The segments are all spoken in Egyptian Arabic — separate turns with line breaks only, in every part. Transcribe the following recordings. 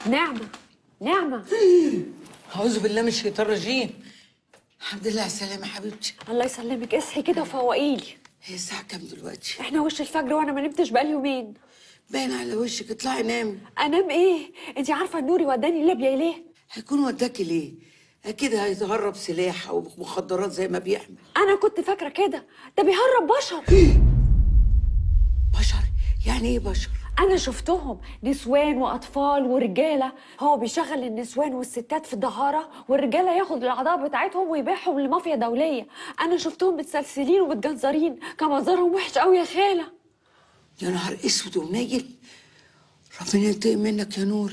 نعمة نعمة
أعوذ بالله من الشيطان الرجيم الحمد لله على السلامة يا حبيبتي
الله يسلمك اصحي كده وفوقيلي
هي الساعة كام دلوقتي؟
احنا وش الفجر وانا ما نمتش بقالي يومين
باين على وشك اطلعي نامي
انام ايه انت عارفه ان نوري وداني ليبيا ليه
هيكون وداكي ليه؟ أكيد هيتهرب سلاح أو مخدرات زي ما بيعمل
انا كنت فاكره كده ده بيهرب بشر
بشر يعني إيه بشر؟
انا شفتهم نسوان واطفال ورجاله هو بيشغل النسوان والستات في الدهاره والرجاله ياخد الاعضاء بتاعتهم ويبيعهم لمافيا دوليه انا شفتهم متسلسلين ومتجنزرين كان منظرهم وحش قوي يا خاله
يا نهار اسود ومنيل ربنا ينتقم منك يا نوري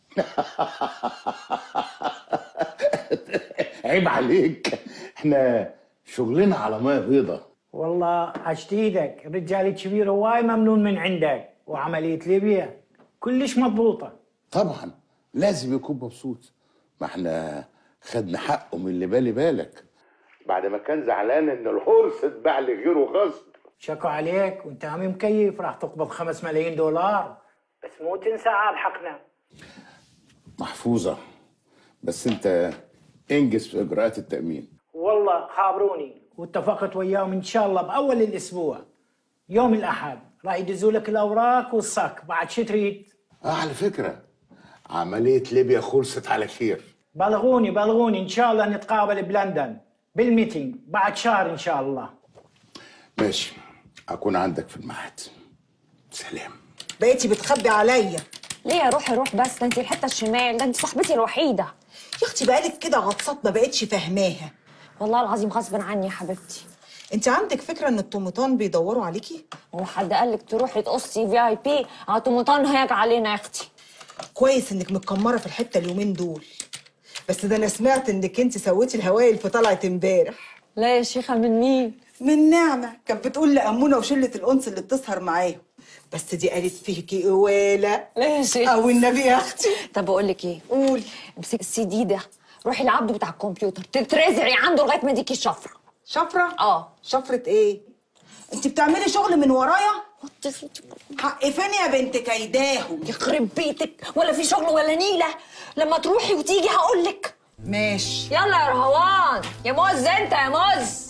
عيب عليك احنا شغلنا على ميه بيضة
والله عشت ايدك الرجال الكبير هواي ممنون من عندك وعملية ليبيا كلش مضبوطة
طبعا لازم يكون مبسوط ما احنا خدنا حقه من اللي بالي بالك بعد ما كان زعلان ان الحرس اتباع لغيره غصب
شكوا عليك وانت عمي مكيف راح تقبض خمس ملايين دولار بس مو تنسى عاد حقنا
محفوظة بس انت انجز في اجراءات التأمين
والله خابروني واتفقت وياهم ان شاء الله باول الاسبوع يوم الاحد راح يدزوا لك الاوراق والصك بعد شو تريد
اه على فكرة عملية ليبيا خلصت على خير
بلغوني بلغوني ان شاء الله نتقابل بلندن بالميتينج بعد شهر ان شاء الله
ماشي اكون عندك في المعهد سلام
بقيتي بتخبي عليا
ليه يا روحي روح بس ده انت الحته الشمال ده انت صاحبتي الوحيده
يا اختي بقالك كده غطسات ما بقتش فاهماها
والله العظيم غصب عني يا حبيبتي
انت عندك فكره ان الطمطان بيدوروا عليكي
هو حد قال لك تروحي تقصي في اي بي عطمطان هيك علينا يا اختي
كويس انك متكمره في الحته اليومين دول بس ده انا سمعت انك انت سويتي الهوايل في طلعت امبارح
لا يا شيخه من مين
من نعمه كانت بتقول لامونه وشله الانس اللي بتسهر معاهم بس دي قالت فيكي قواله
لا يا شيخه
او النبي يا اختي
طب بقول لك ايه
قولي
امسكي السي دي ده روحي لعبده بتاع الكمبيوتر تترزعي عنده لغايه ما يديكي الشفره
شفره
اه
شفره ايه انت بتعملي شغل من ورايا
وطي صوتك.
حق فين يا بنت كيداهم
يخرب بيتك ولا في شغل ولا نيله لما تروحي وتيجي هقول لك
ماشي
يلا يا رهوان يا موز انت يا موز